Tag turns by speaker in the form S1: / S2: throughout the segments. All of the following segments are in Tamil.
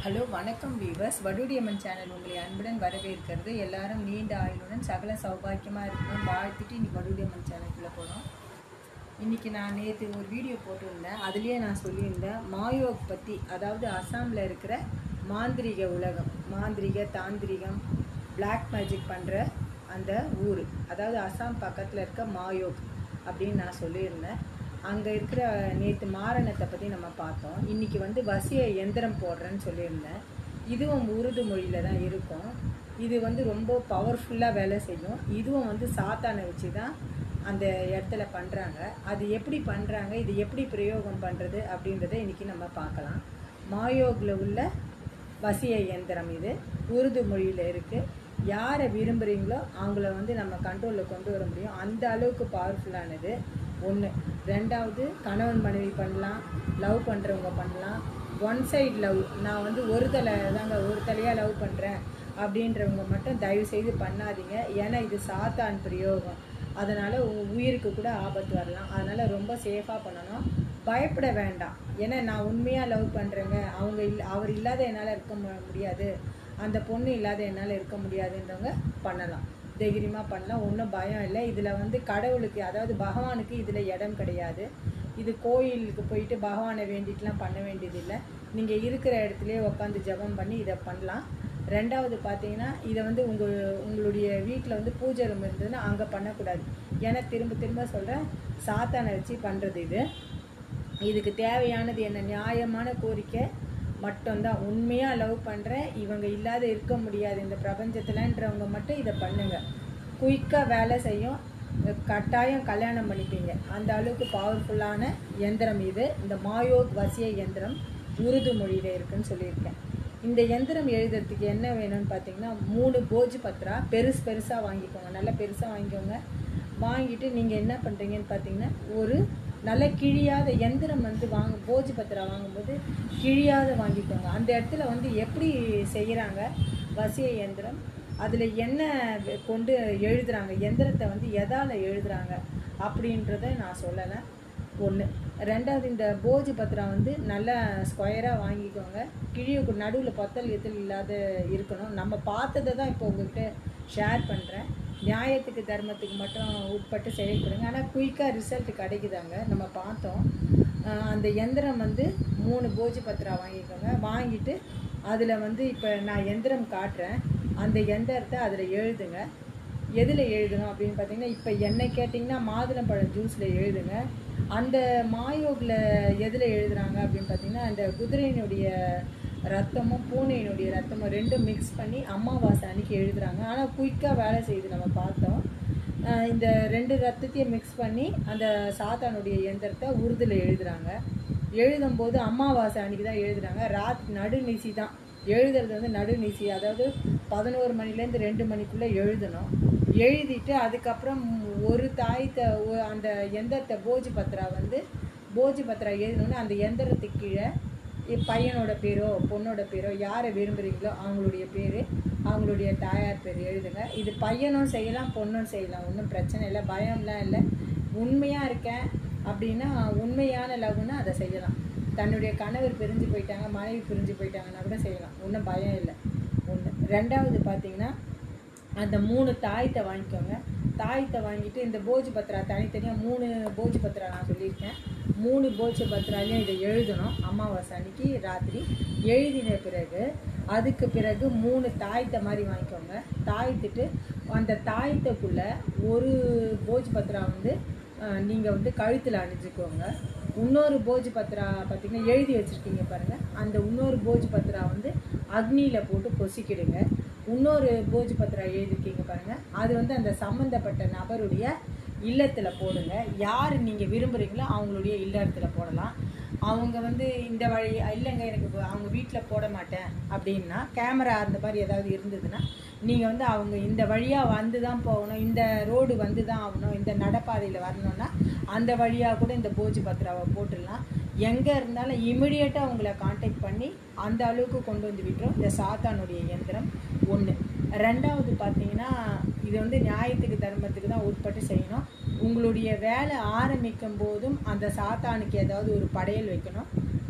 S1: ஹலோ வணக்கம் வீவர்ஸ் வடுடியம்மன் சேனல் உங்களை அன்புடன் வரவேற்கிறது எல்லாரும் நீண்ட ஆயுளுடன் சகல சௌபாக்கியமாக இருக்கணும் வாழ்த்துட்டு இன்னைக்கு வடுடியம்மன் சேனலுக்குள்ளே போகிறோம் இன்றைக்கி நான் நேற்று ஒரு வீடியோ போட்டிருந்தேன் அதுலேயே நான் சொல்லியிருந்தேன் மாயோக் பற்றி அதாவது அசாமில் இருக்கிற மாந்திரிக உலகம் மாந்திரிக தாந்திரிகம் பிளாக் மேஜிக் பண்ணுற அந்த ஊர் அதாவது அசாம் பக்கத்தில் இருக்க மாயோக் அப்படின்னு நான் சொல்லியிருந்தேன் அங்கே இருக்கிற நேற்று மாரணத்தை பற்றி நம்ம பார்த்தோம் இன்றைக்கி வந்து வசிய எந்திரம் போடுறேன்னு சொல்லியிருந்தேன் இதுவும் உருது மொழியில் தான் இருக்கும் இது வந்து ரொம்ப பவர்ஃபுல்லாக வேலை செய்யும் இதுவும் வந்து சாத்தானை வச்சு தான் அந்த இடத்துல பண்ணுறாங்க அது எப்படி பண்ணுறாங்க இது எப்படி பிரயோகம் பண்ணுறது அப்படின்றத இன்றைக்கி நம்ம பார்க்கலாம் மாயோகில் உள்ள வசிய இயந்திரம் இது உருது மொழியில் இருக்குது யாரை விரும்புகிறீங்களோ அவங்கள வந்து நம்ம கண்ட்ரோலில் கொண்டு வர முடியும் அந்த அளவுக்கு பவர்ஃபுல்லானது ஒன்று ரெண்டாவது கணவன் மனைவி பண்ணலாம் லவ் பண்ணுறவங்க பண்ணலாம் ஒன் சைடு லவ் நான் வந்து ஒரு தலை தாங்க ஒரு தலையாக லவ் பண்ணுறேன் அப்படின்றவங்க மட்டும் தயவு செய்து பண்ணாதீங்க ஏன்னா இது சாத்தான் பிரயோகம் அதனால் உங்கள் உயிருக்கு கூட ஆபத்து வரலாம் அதனால் ரொம்ப சேஃபாக பண்ணணும் பயப்பட வேண்டாம் ஏன்னா நான் உண்மையாக லவ் பண்ணுறேங்க அவங்க இல் அவர் இல்லாத என்னால் இருக்க மு- முடியாது அந்த பொண்ணு இல்லாத என்னால் இருக்க முடியாதுன்றவங்க பண்ணலாம் தைரியமாக பண்ணலாம் ஒன்றும் பயம் இல்லை இதில் வந்து கடவுளுக்கு அதாவது பகவானுக்கு இதில் இடம் கிடையாது இது கோயிலுக்கு போயிட்டு பகவானை வேண்டிட்டுலாம் பண்ண வேண்டியதில்லை நீங்கள் இருக்கிற இடத்துலையே உட்காந்து ஜெபம் பண்ணி இதை பண்ணலாம் ரெண்டாவது பார்த்தீங்கன்னா இதை வந்து உங்கள் உங்களுடைய வீட்டில் வந்து பூஜை ரூம் இருந்ததுன்னா அங்கே பண்ணக்கூடாது ஏன்னா திரும்ப திரும்ப சொல்கிறேன் சாத்தானை வச்சு பண்ணுறது இது இதுக்கு தேவையானது என்ன நியாயமான கோரிக்கை மட்டும்தான் உண்மையாக லவ் பண்ணுறேன் இவங்க இல்லாத இருக்க முடியாது இந்த பிரபஞ்சத்தில்ன்றவங்க மட்டும் இதை பண்ணுங்க குயிக்காக வேலை செய்யும் கட்டாயம் கல்யாணம் பண்ணிப்பீங்க அந்த அளவுக்கு பவர்ஃபுல்லான எந்திரம் இது இந்த மாயோக் வசிய எந்திரம் உருது மொழியில் இருக்குன்னு சொல்லியிருக்கேன் இந்த எந்திரம் எழுதுறதுக்கு என்ன வேணும்னு பார்த்தீங்கன்னா மூணு போஜு பத்ரா பெருசு பெருசாக வாங்கிக்கோங்க நல்லா பெருசாக வாங்கிக்கோங்க வாங்கிட்டு நீங்கள் என்ன பண்ணுறீங்கன்னு பார்த்தீங்கன்னா ஒரு நல்ல கிழியாத எந்திரம் வந்து வாங்க போஜி பத்திரா வாங்கும்போது கிழியாத வாங்கிக்கோங்க அந்த இடத்துல வந்து எப்படி செய்கிறாங்க வசிய எந்திரம் அதில் என்ன வெ- கொண்டு எழுதுறாங்க எந்திரத்தை வந்து எதால் எழுதுறாங்க அப்படின்றத நான் சொல்லலை ஒன்று ரெண்டாவது இந்த போஜி பத்திரா வந்து நல்லா ஸ்கொயராக வாங்கிக்கோங்க கிழிய நடுவில் பத்தல் எத்தல் இல்லாத இருக்கணும் நம்ம பார்த்ததை தான் இப்போ உங்ககிட்ட ஷேர் பண்ணுறேன் நியாயத்துக்கு தர்மத்துக்கு மட்டும் உட்பட்டு செயல்படுங்க ஆனால் குயிக்காக ரிசல்ட் கிடைக்குதாங்க நம்ம பார்த்தோம் ஆஹ் அந்த எந்திரம் வந்து மூணு போஜி பத்திரா வாங்கிக்கோங்க வாங்கிட்டு அதில் வந்து இப்போ நான் எந்திரம் காட்டுறேன் அந்த எந்திரத்தை அதில் எழுதுங்க எதில் எழுதணும் அப்படின்னு பார்த்தீங்கன்னா இப்போ என்ன கேட்டிங்கன்னா மாதுளம்பழம் ஜூஸில் எழுதுங்க அந்த மாயோகில் எதில் எழுதுறாங்க அப்படின்னு பார்த்தீங்கன்னா அந்த குதிரையினுடைய ரத்தமும் பூனையினுடைய ரத்தமும் ரெண்டும் மிக்ஸ் பண்ணி அமாவாசை அன்னைக்கு எழுதுறாங்க ஆனால் குயிக்காக வேலை செய்யுது நம்ம பார்த்தோம் ஆஹ் இந்த ரெண்டு ரத்தத்தையும் மிக்ஸ் பண்ணி அந்த சாத்தானுடைய எந்திரத்தை உருதுல எழுதுறாங்க எழுதும்போது அமாவாசை அன்னைக்கு தான் எழுதுறாங்க ராத் நடுநிசி தான் எழுதுறது வந்து நடுநிசி அதாவது பதினோரு மணிலேருந்து ரெண்டு மணிக்குள்ளே எழுதணும் எழுதிட்டு அதுக்கப்புறம் ஒரு தாயத்தை ஒ- அந்த எந்திரத்தை போஜி பத்ரா வந்து போஜி பத்ரா எழுதணுன்னு அந்த எந்திரத்துக்கு கீழே இ- பையனோட பேரோ பொண்ணோட பேரோ யாரை விரும்புகிறீங்களோ அவங்களுடைய பேர் அவங்களுடைய தாயார் பேர் எழுதுங்க இது பையனும் செய்யலாம் பொண்ணும் செய்யலாம் ஒன்றும் பிரச்சனை இல்லை பயம்லாம் இல்லை உண்மையாக இருக்கேன் அப்படின்னா உண்மையான லவ்னா அதை செய்யலாம் தன்னுடைய கணவர் பிரிஞ்சு போயிட்டாங்க மனைவி பிரிஞ்சு போயிட்டாங்கன்னா கூட செய்யலாம் ஒன்றும் பயம் இல்லை ஒன்று ரெண்டாவது பார்த்தீங்கன்னா அந்த மூணு தாயத்தை வாங்கிக்கோங்க தாயத்தை வாங்கிட்டு இந்த போஜி பத்ரா தனித்தனியாக மூணு போஜி பத்ரா நான் சொல்லியிருக்கேன் மூணு போஜி பத்ராலையும் இதை எழுதணும் அமாவாசை அன்னைக்கு ராத்திரி எழுதின பிறகு அதுக்கு பிறகு மூணு தாயத்தை மாதிரி வாங்கிக்கோங்க தாய்த்துட்டு அந்த தாயத்துக்குள்ளே ஒரு போஜி பத்ரா வந்து நீங்கள் வந்து கழுத்தில் அணிஞ்சுக்கோங்க இன்னொரு போஜி பத்ரா பார்த்தீங்கன்னா எழுதி வச்சுருக்கீங்க பாருங்கள் அந்த இன்னொரு போஜி பத்ரா வந்து அக்னியில் போட்டு பொசிக்கிடுங்க இன்னொரு போஜி பத்ரா எழுதிருக்கீங்க பாருங்கள் அது வந்து அந்த சம்மந்தப்பட்ட நபருடைய இல்லத்தில் போடுங்க யார் நீங்கள் விரும்புகிறீங்களோ அவங்களுடைய இல்லத்தில் போடலாம் அவங்க வந்து இந்த வழி இல்லைங்க எனக்கு இப்ப அவங்க வீட்டில் போட மாட்டேன் அப்படின்னா கேமரா அந்த மாதிரி ஏதாவது இருந்ததுன்னா நீங்கள் வந்து அவங்க இந்த வழியாக வந்து தான் போகணும் இந்த ரோடு வந்து தான் ஆகணும் இந்த நடப்பாதையில் வரணும்னா அந்த வழியாக கூட இந்த போஜி பத்ராவை போட்டுடலாம் எங்கே இருந்தாலும் இமிடியேட்டாக உங்களை காண்டாக்ட் பண்ணி அந்த அளவுக்கு கொண்டு வந்து விட்டுரும் இந்த சாத்தானுடைய இயந்திரம் ஒன்று ரெண்டாவது பார்த்தீங்கன்னா இது வந்து நியாயத்துக்கு தர்மத்துக்கு தான் உட்பட்டு செய்யணும் உங்களுடைய வேலை ஆரம்பிக்கும் போதும் அந்த சாத்தானுக்கு ஏதாவது ஒரு படையல் வைக்கணும்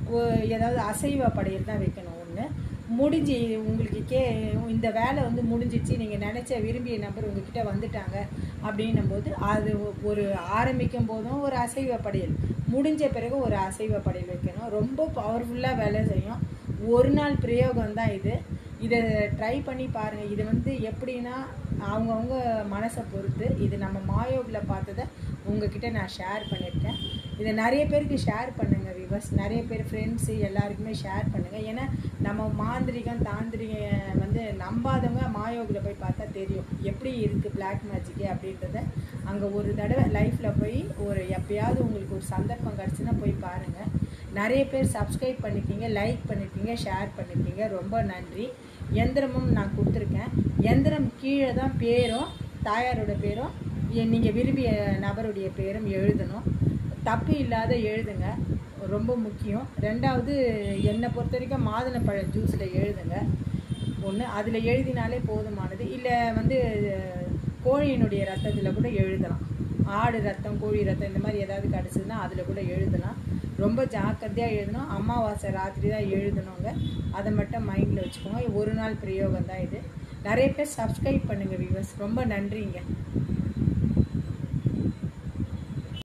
S1: ஒ- ஏதாவது அசைவ படையல் தான் வைக்கணும் ஒன்று முடிஞ்சு உங்களுக்கு கே இந்த வேலை வந்து முடிஞ்சிச்சு நீங்கள் நினச்ச விரும்பிய நபர் உங்ககிட்ட வந்துட்டாங்க அப்படின்னும் போது அது ஒரு ஆரம்பிக்கும் போதும் ஒரு அசைவ படையல் முடிஞ்ச பிறகு ஒரு அசைவ படையல் வைக்கணும் ரொம்ப பவர்ஃபுல்லாக வேலை செய்யும் ஒரு நாள் பிரயோகம் தான் இது இதை ட்ரை பண்ணி பாருங்கள் இது வந்து எப்படின்னா அவங்கவுங்க மனசை பொறுத்து இது நம்ம மாயோகில் பார்த்ததை உங்ககிட்ட நான் ஷேர் பண்ணியிருக்கேன் இதை நிறைய பேருக்கு ஷேர் பண்ணுங்கள் விவஸ் நிறைய பேர் ஃப்ரெண்ட்ஸு எல்லாருக்குமே ஷேர் பண்ணுங்கள் ஏன்னா நம்ம மாந்திரிகம் தாந்திரிகம் வந்து நம்பாதவங்க மாயோகில் போய் பார்த்தா தெரியும் எப்படி இருக்குது பிளாக் மேஜிக்கு அப்படின்றத அங்கே ஒரு தடவை லைஃப்பில் போய் ஒரு எப்பயாவது உங்களுக்கு ஒரு சந்தர்ப்பம் கிடச்சுன்னா போய் பாருங்கள் நிறைய பேர் சப்ஸ்கிரைப் பண்ணிருக்கீங்க லைக் பண்ணிருக்கீங்க ஷேர் பண்ணிருக்கீங்க ரொம்ப நன்றி எந்திரமும் நான் கொடுத்துருக்கேன் எந்திரம் கீழே தான் பேரும் தாயாரோட பேரும் நீங்கள் விரும்பிய நபருடைய பேரும் எழுதணும் தப்பு இல்லாத எழுதுங்க ரொம்ப முக்கியம் ரெண்டாவது என்னை பொறுத்த வரைக்கும் மாதுளப்பழ ஜூஸில் எழுதுங்க ஒன்று அதில் எழுதினாலே போதுமானது இல்லை வந்து கோழியினுடைய ரத்தத்தில் கூட எழுதலாம் ஆடு ரத்தம் கோழி ரத்தம் இந்த மாதிரி ஏதாவது கிடச்சதுன்னா அதில் கூட எழுதலாம் ரொம்ப ஜாக்கிரதையாக எழுதணும் அமாவாசை ராத்திரி தான் எழுதணுங்க அதை மட்டும் மைண்டில் வச்சுக்கோங்க ஒரு நாள் பிரயோகம் தான் இது நிறைய பேர் சப்ஸ்கிரைப் பண்ணுங்கள் வியூவர்ஸ் ரொம்ப நன்றிங்க